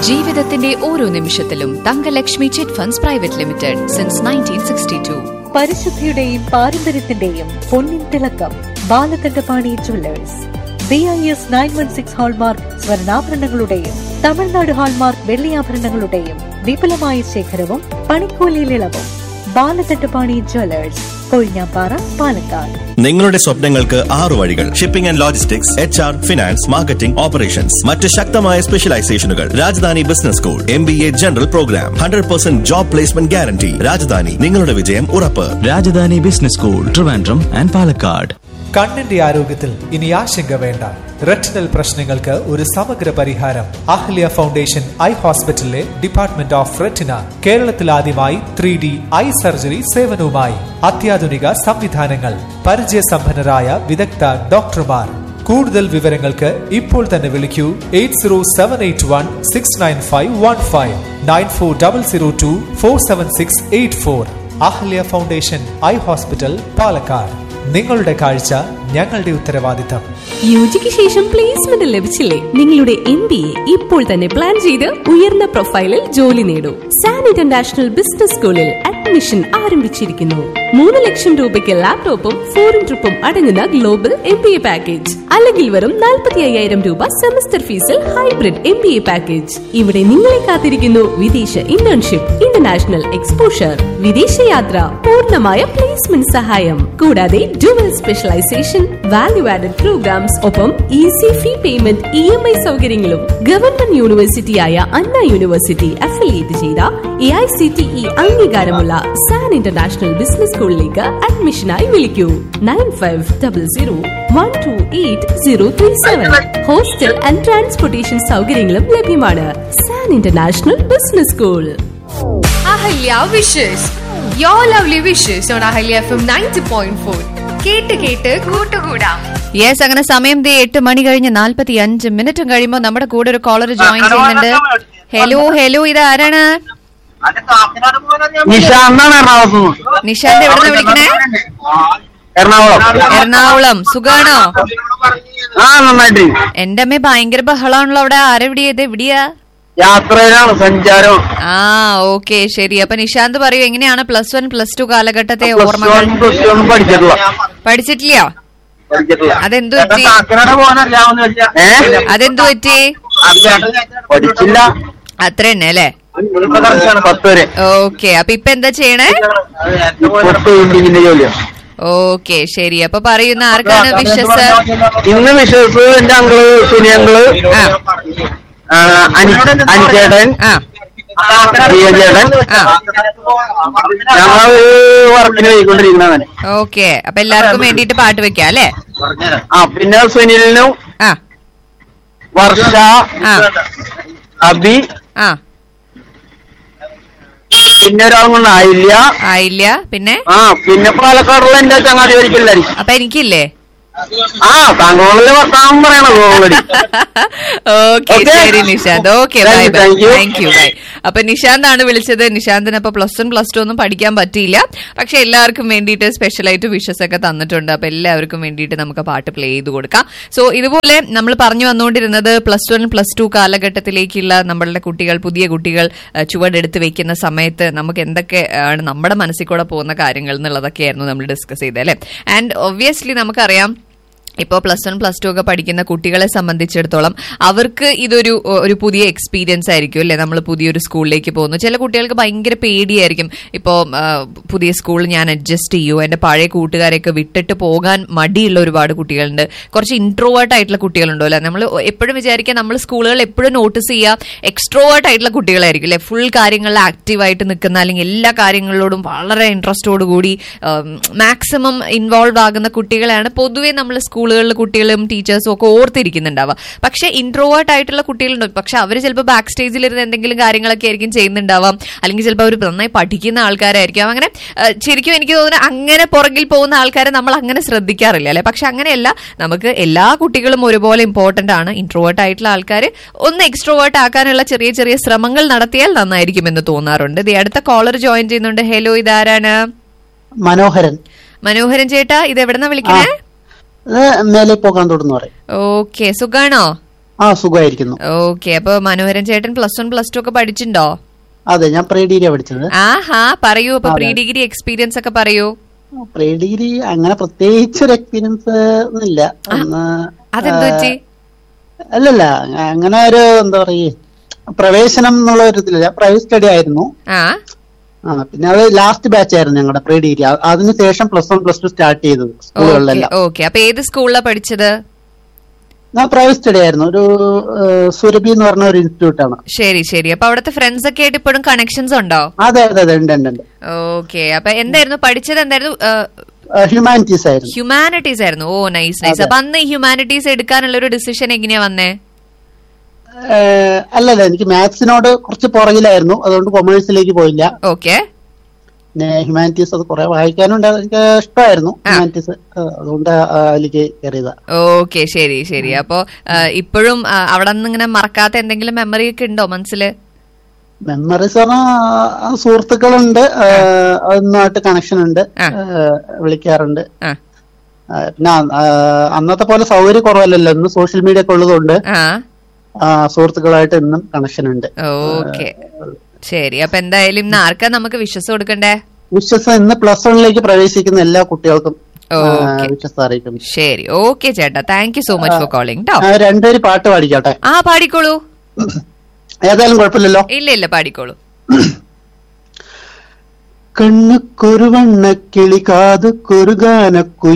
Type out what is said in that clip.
ജീവിതത്തിന്റെ ഓരോ നിമിഷത്തിലും Thankalakshmi chit funds private limited since nineteen sixty two പരിശുദ്ധിയുടെയും പാരമ്പര്യത്തിന്റെയും പൊന്നിൻ തിളക്കം Balakandapani jewellers B I S nine one six hallmark സ്വർണ്ണാഭരണങ്ങളുടെയും തമിഴ്നാട് ഹാൾമാർക്ക് വെള്ളിയാഭരണങ്ങളുടെയും വിപുലമായ ശേഖരവും പണിക്കൂലിയിൽ ഇളവും ബാലകണ്ഠപാണി ജുവല്ലേഴ്സ് കൊഴിഞ്ഞാപ്പാറ പാലക്കാട് നിങ്ങളുടെ സ്വപ്നങ്ങൾക്ക് ആറു വഴികൾ shipping and logistics H R finance marketing operations മറ്റ് ശക്തമായ സ്പെഷ്യലൈസേഷനുകൾ Rajadhani business school M B A general programme hundred percent job placement guarantee Rajadhani നിങ്ങളുടെ വിജയം ഉറപ്പ് Rajdhani business school Trivandrum and Palakkad കണ്ണിന്റെ ആരോഗ്യത്തിൽ ഇനി ആശങ്ക വേണ്ട റെറ്റിനൽ പ്രശ്നങ്ങൾക്ക് ഒരു സമഗ്ര പരിഹാരം അഹ്ല്യ ഫൗണ്ടേഷൻ ഐ ഹോസ്പിറ്റലിലെ ഡിപ്പാർട്ട്മെന്റ് ഓഫ് റെറ്റിന കേരളത്തിൽ ആദ്യമായി ത്രീ ഡി ഐ സർജറി സേവനവുമായി അത്യാധുനിക സംവിധാനങ്ങൾ പരിചയസമ്പന്നരായ വിദഗ്ധ ഡോക്ടർമാർ കൂടുതൽ വിവരങ്ങൾക്ക് ഇപ്പോൾ തന്നെ വിളിക്കൂ eight zero seven eight one six nine five one five nine four double zero two four seven six eight four Ahalya foundation eye hospital Palakkad നിങ്ങളുടെ കാഴ്ച ഞങ്ങളുടെ ഉത്തരവാദിത്തം യുജിക്ക് ശേഷം പ്ലേസ്മെന്റ് ലഭിച്ചില്ലേ നിങ്ങളുടെ എം ബി എ ഇപ്പോൾ തന്നെ പ്ലാൻ ചെയ്ത് ഉയർന്ന പ്രൊഫൈലിൽ ജോലി നേടൂ സാൻ ഇന്റർനാഷണൽ ബിസിനസ് സ്കൂളിൽ അഡ്മിഷൻ ആരംഭിച്ചിരിക്കുന്നു മൂന്ന് ലക്ഷം രൂപയ്ക്ക് ലാപ്ടോപ്പും ഫോറിൻ ട്രിപ്പും അടങ്ങുന്ന global M B A package അല്ലെങ്കിൽ വെറും നാൽപ്പത്തി അയ്യായിരം രൂപ സെമസ്റ്റർ ഫീസിൽ hybrid M B A package ഇവിടെ നിങ്ങളെ കാത്തിരിക്കുന്നു വിദേശ ഇന്റേൺഷിപ്പ് ഇന്റർനാഷണൽ എക്സ്പോഷർ വിദേശയാത്ര പൂർണ്ണമായ പ്ലേസ്മെന്റ് സഹായം കൂടാതെ dual specialisation value added programmes ഒപ്പം easy fee payment E M I സൗകര്യങ്ങളും ഗവൺമെന്റ് യൂണിവേഴ്സിറ്റിയായ അണ്ണ യൂണിവേഴ്സിറ്റി അഫിലിയേറ്റ് ചെയ്ത A I C T E അംഗീകാരമുള്ള സാൻ ഇന്റർനാഷണൽ ബിസിനസ് സ്കൂളിലേക്ക് അഡ്മിഷനായി വിളിക്കൂ nine five double zero one two eight zero three seven hostel and transportation സൗകര്യങ്ങളും ലഭ്യമാണ് San international business school Ahalya wishes your lovely wishes on Ahalya F M ninety point four കേട്ട് കേട്ട് കൂട്ടുകൂടാം yes അങ്ങനെ സമയം ദേ എട്ട് മണി കഴിഞ്ഞ് നാൽപ്പത്തി അഞ്ച് മിനിറ്റും കഴിയുമ്പോൾ നമ്മുടെ കൂടെ ഒരു കോളർ ജോയിൻ ചെയ്യുന്നുണ്ട് ഹലോ ഹലോ ഇത് ആരാണ് നിശാന്താണ് എറണാകുളത്ത് നിന്ന്. നിഷാന്ത് എവിടെ വിളിക്കണേ എറണാകുളം എറണാകുളം സുഖാണോ ആ നന്നായിട്ട് എന്റെ അമ്മ ഭയങ്കര ബഹളമാണല്ലോ അവിടെ ആരെവിടെയാ ഇത് എവിടെയാ യാത്രയിലാണ് സഞ്ചാരം ആ ഓക്കെ ശരി അപ്പൊ നിഷാന്ത് പറയൂ എങ്ങനെയാണ് പ്ലസ് വൺ പ്ലസ് ടു കാലഘട്ടത്തെ പ്ലസ് ഓർമ്മകൾ വൺ പ്ലസ് ടു ഒന്നും പഠിച്ചിട്ടില്ല പഠിച്ചിട്ടില്ല പഠിച്ചിട്ടില്ല അതെന്തു പറ്റി കാക്കനാട് പോകാനറിയാവുന്ന ഏ അതെന്തു പറ്റി പഠിച്ചില്ല അത്ര തന്നെ അല്ലേ പത്ത് വരെ ഓക്കെ അപ്പൊ ഇപ്പൊ എന്താ ചെയ്യണേ ഇപ്പൊ പെയിന്റിങ്ങിന്റെ ജോലിയാ ഓക്കെ ശരി അപ്പൊ പറയുന്ന ആർക്കാണ് വിശ്വസ് ഇന്ന് വിശ്വസ് എന്റെ അങ്കിള് സുനി അങ്കിള് ആ ആ, അനി- അനിച്ചേട്ടൻ ആ പ്രിയ ചേട്ടൻ ആ. ഞങ്ങൾ വർക്കിന് പോയിക്കൊണ്ടിരിക്കുന്നതാണ് ഓക്കെ അപ്പൊ എല്ലാവർക്കും വേണ്ടിയിട്ട് പാട്ട് വെക്കാം അല്ലേ ആ പിന്നെ സുനിലിനും ആ വർഷ ആ അബി ആ പിന്നെ ഒരാളും കൊണ്ട് ആയില്ല ആയില്ല പിന്നെ ആ പിന്നെ പാലക്കാടുള്ള എന്റെ ചങ്ങാതി ഒരിക്കലായിരിക്കും അപ്പൊ എനിക്കില്ലേ ആ താങ്കളുടെ വർത്താനം പറയണത് ഓൾറെഡി ഓക്കെ Okay. ശരി Nishanth okay Thank bye you, bye thank you. Thank you bye അപ്പൊ നിഷാന്താണ് വിളിച്ചത് നിഷാന്തിന് അപ്പൊ പ്ലസ് വൺ പ്ലസ് ടു ഒന്നും പഠിക്കാൻ പറ്റിയില്ല പക്ഷെ എല്ലാവർക്കും വേണ്ടിയിട്ട് സ്പെഷ്യൽ ആയിട്ട് വിഷസ് ഒക്കെ തന്നിട്ടുണ്ട് അപ്പൊ എല്ലാവർക്കും വേണ്ടിയിട്ട് നമുക്ക് പാട്ട് പ്ലേ ചെയ്ത് കൊടുക്കാം സോ ഇതുപോലെ നമ്മൾ പറഞ്ഞു വന്നുകൊണ്ടിരുന്നത് പ്ലസ് വൺ പ്ലസ് ടു കാലഘട്ടത്തിലേക്കുള്ള നമ്മളുടെ കുട്ടികൾ പുതിയ കുട്ടികൾ ആ, ചുവടെടുത്ത് വെക്കുന്ന സമയത്ത് നമുക്ക് എന്തൊക്കെ ആണ് നമ്മുടെ മനസ്സിൽ കൂടെ പോകുന്ന കാര്യങ്ങൾ എന്നുള്ളതൊക്കെയായിരുന്നു നമ്മൾ ഡിസ്കസ് ചെയ്തത് അല്ലെ ആൻഡ് ഒബ്വിയസ്ലി നമുക്കറിയാം ഇപ്പോൾ പ്ലസ് വൺ പ്ലസ് ടു ഒക്കെ പഠിക്കുന്ന കുട്ടികളെ സംബന്ധിച്ചിടത്തോളം അവർക്ക് ഇതൊരു ഒരു പുതിയ എക്സ്പീരിയൻസ് ആയിരിക്കും അല്ലെ നമ്മൾ പുതിയൊരു സ്കൂളിലേക്ക് പോകുന്നു ചില കുട്ടികൾക്ക് ഭയങ്കര പേടിയായിരിക്കും ഇപ്പോൾ പുതിയ സ്കൂൾ ഞാൻ അഡ്ജസ്റ്റ് ചെയ്യൂ എൻ്റെ പഴയ കൂട്ടുകാരെയൊക്കെ വിട്ടിട്ട് പോകാൻ മടിയുള്ള ഒരുപാട് കുട്ടികളുണ്ട് കുറച്ച് ഇൻട്രോവേർട്ട് ആയിട്ടുള്ള കുട്ടികളുണ്ടോ അല്ലെ നമ്മൾ എപ്പോഴും വിചാരിക്കുക നമ്മൾ സ്കൂളുകൾ എപ്പോഴും നോട്ടീസ് ചെയ്യുക എക്സ്ട്രോവേർട്ട് ആയിട്ടുള്ള കുട്ടികളായിരിക്കും അല്ലെ ഫുൾ കാര്യങ്ങളിൽ ആക്റ്റീവായിട്ട് നിൽക്കുന്ന അല്ലെങ്കിൽ എല്ലാ കാര്യങ്ങളിലോടും വളരെ ഇൻട്രസ്റ്റോട് കൂടി മാക്സിമം ഇൻവോൾവ് ആകുന്ന കുട്ടികളെയാണ് പൊതുവേ നമ്മൾ സ്കൂളുകളിൽ കുട്ടികളും ടീച്ചേഴ്സും ഒക്കെ ഓർത്തിരിക്കുന്നുണ്ടാവുക പക്ഷേ ഇൻട്രോവേർട്ട് ആയിട്ടുള്ള കുട്ടികളുണ്ട് പക്ഷെ അവർ ചിലപ്പോൾ ബാക്ക് സ്റ്റേജിൽ ഇരുന്ന് എന്തെങ്കിലും കാര്യങ്ങളൊക്കെ ആയിരിക്കും ചെയ്യുന്നുണ്ടാവാം അല്ലെങ്കിൽ ചിലപ്പോൾ അവർ നന്നായി പഠിക്കുന്ന ആൾക്കാരായിരിക്കും അങ്ങനെ ആ, ശരിക്കും എനിക്ക് തോന്നുന്നു അങ്ങനെ പുറകിൽ പോകുന്ന ആൾക്കാരെ നമ്മൾ അങ്ങനെ ശ്രദ്ധിക്കാറില്ല അല്ലെ പക്ഷെ അങ്ങനെയല്ല നമുക്ക് എല്ലാ കുട്ടികളും ഒരുപോലെ ഇമ്പോർട്ടന്റ് ആണ് ഇൻട്രോവേർട്ട് ആയിട്ടുള്ള ആൾക്കാർ ഒന്ന് എക്സ്ട്രോവേർട്ട് ആക്കാനുള്ള ചെറിയ ചെറിയ ശ്രമങ്ങൾ നടത്തിയാൽ നന്നായിരിക്കുമെന്ന് തോന്നാറുണ്ട് ദേ അടുത്ത കോളർ ജോയിൻ ചെയ്യുന്നുണ്ട് ഹലോ ഇതാരാണ് മനോഹരൻ മനോഹരൻ ചേട്ടാ ഇത് എവിടെന്നാ വിളിക്കണേ ഇത് മേലെ പോകാൻ തുടർന്ന് പറയും ഓക്കെ സുഖാണോ ആ സുഖമായിരിക്കുന്നു ഓക്കെ അപ്പൊ മനോഹരൻ ചേട്ടൻ പ്ലസ് വൺ പ്ലസ് ടു ഒക്കെ പഠിച്ചിട്ടുണ്ടോ അതെ ഞാൻ പ്രീ ഡിഗ്രിയാ പഠിച്ചത് ആഹാ പറയൂ അപ്പൊ പ്രീ ഡിഗ്രി എക്സ്പീരിയൻസ് ഒക്കെ പറയൂ പ്രീ ഡിഗ്രി അങ്ങനെ പ്രത്യേകിച്ച് ഒരു എക്സ്പീരിയൻസ് ഒന്നുമില്ല ഒന്ന് അതെന്ത് പറ്റി അല്ലല്ല അങ്ങനെ ഒരു എന്താ പറയേ പ്രവേശനം എന്നുള്ള ഒരു ഇതില്ല പ്രൈവറ്റ് സ്റ്റഡി ആയിരുന്നു ആ ആ പിന്നെ അത് ലാസ്റ്റ് ബാച്ച് ആയിരുന്നു ഞങ്ങളുടെ പ്രീ ഡിഗ്രി അതിനുശേഷം plus one plus two start ചെയ്തത് ഓക്കെ സ്കൂളുകളിലെല്ലാം ഓക്കെ അപ്പൊ ഏത് സ്കൂളിലാ പഠിച്ചത് ഞാൻ പ്രൈവറ്റ് സ്റ്റഡി ആയിരുന്നു ഒരു ഏഹ്, സുരഭി എന്ന് പറഞ്ഞ ഒരു ഇൻസ്റ്റിറ്റ്യൂട്ട് ആണ് ശരി ശരി അപ്പൊ അവിടുത്തെ ഫ്രണ്ട്സ് ഒക്കെ ആയിട്ട് ഇപ്പോഴും കണക്ഷൻസ് ഉണ്ടോ അതെ അതെ അതെ ഉണ്ട് ഉണ്ട് ഉണ്ട് ഓക്കെ അപ്പൊ എന്തായിരുന്നു പഠിച്ചത് എന്തായിരുന്നു ഹ്യൂമാനിറ്റീസ് ആയിരുന്നു ഹ്യൂമാനിറ്റീസ് ആയിരുന്നു ഓ നൈസ് നൈസ് അപ്പൊ അന്ന് ഹ്യൂമാനിറ്റീസ് എടുക്കാനുള്ള ഒരു ഡിസിഷൻ എങ്ങനെയാ വന്നേ ഏഹ്, അല്ലല്ല എനിക്ക് മാത്സിനോട് കുറച്ച് പുറകിലായിരുന്നു അതുകൊണ്ട് കൊമേഴ്സിലേക്ക് പോയില്ല ഓക്കെ പിന്നെ ഹ്യൂമാനിറ്റീസ് അത് കുറെ വായിക്കാനുണ്ട് എനിക്ക് ഇഷ്ടമായിരുന്നു ഹ്യൂമാനിറ്റീസ് അതുകൊണ്ട് ആ അതിലേക്ക് കയറിയതാ ഓക്കെ ശരി ശരി അപ്പൊ ആ, ഇപ്പോഴും ആ, അവിടെ നിന്ന് ഇങ്ങനെ മറക്കാത്ത എന്തെങ്കിലും മെമ്മറി ഒക്കെ ഉണ്ടോ മനസ്സില് മെമ്മറീസ് പറഞ്ഞാൽ സുഹൃത്തുക്കളുണ്ട് ഏഹ്, അതുമായിട്ട് കണക്ഷൻ ഉണ്ട് ആ. ഏഹ്, വിളിക്കാറുണ്ട് ആ ഏഹ്, പിന്നെ ആ, അന്നത്തെ പോലെ സൗകര്യം കുറവല്ലല്ലോ ഇന്ന് സോഷ്യൽ മീഡിയ ഒക്കെ ഉള്ളതുകൊണ്ട് ആ ആ, സുഹൃത്തുക്കളായിട്ട് ഇന്നും കണക്ഷൻ ഉണ്ട് ഓക്കെ ശരി അപ്പൊ എന്തായാലും ഇന്ന് ആർക്കാ നമുക്ക് വിശ്വസം കൊടുക്കണ്ടേ വിശ്വസം ഇന്ന് പ്ലസ് വണ്ണിലേക്ക് പ്രവേശിക്കുന്ന എല്ലാ കുട്ടികൾക്കും ആ, ഓക്കെ വിശ്വസം അറിയിക്കുന്നു ശരി ഓക്കെ ചേട്ടാ thank you so much for calling കേട്ടോ ആ, രണ്ടുപേര് പാട്ട് പാടിക്കോട്ടെ ആ പാടിക്കോളൂ ഏതായാലും കുഴപ്പമില്ലല്ലോ ഇല്ല ഇല്ല പാടിക്കോളൂ കണ്ണുക്കൊരു വണ്ണക്കിളി കാതുക്കൊരു ഗാനക്കുയിൽ